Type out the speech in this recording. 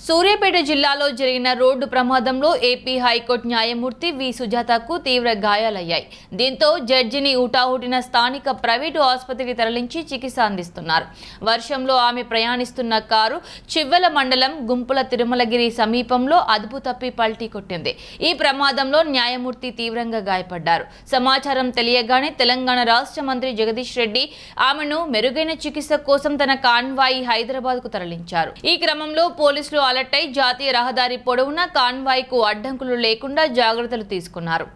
సూర్యాపేట జిల్లాలో జరిగిన రోడ్డు ప్రమాదంలో ఏపీ హైకోర్టు న్యాయమూర్తి వి సుజాతకు తీవ్ర గాయాలయ్యాయి దీంతో జడ్జిని ఊటాహుటిన స్థానిక ప్రైవేటు ఆసుపత్రికి తరలించి చికిత్స అందిస్తున్నారు వర్షంలో ఆమె ప్రయాణిస్తున్న కారు చివ్వెల మండలం గుంపుల తిరుమలగిరి సమీపంలో అదుపు తప్పి పల్టీ కొట్టింది ఈ ప్రమాదంలో న్యాయమూర్తి తీవ్రంగా గాయపడ్డారు సమాచారం తెలియగానే తెలంగాణ రాష్ట్ర మంత్రి జగదీష్ రెడ్డి ఆమెను మెరుగైన చికిత్స కోసం తన కాన్వాయి హైదరాబాద్ కు తరలించారు ఈ క్రమంలో పోలీసులు అలర్ట్ అయి జాతీయ రహదారి పొడవునా కాన్వాయ్ కు అడ్డంకులు లేకుండా జాగ్రత్తలు తీసుకున్నారు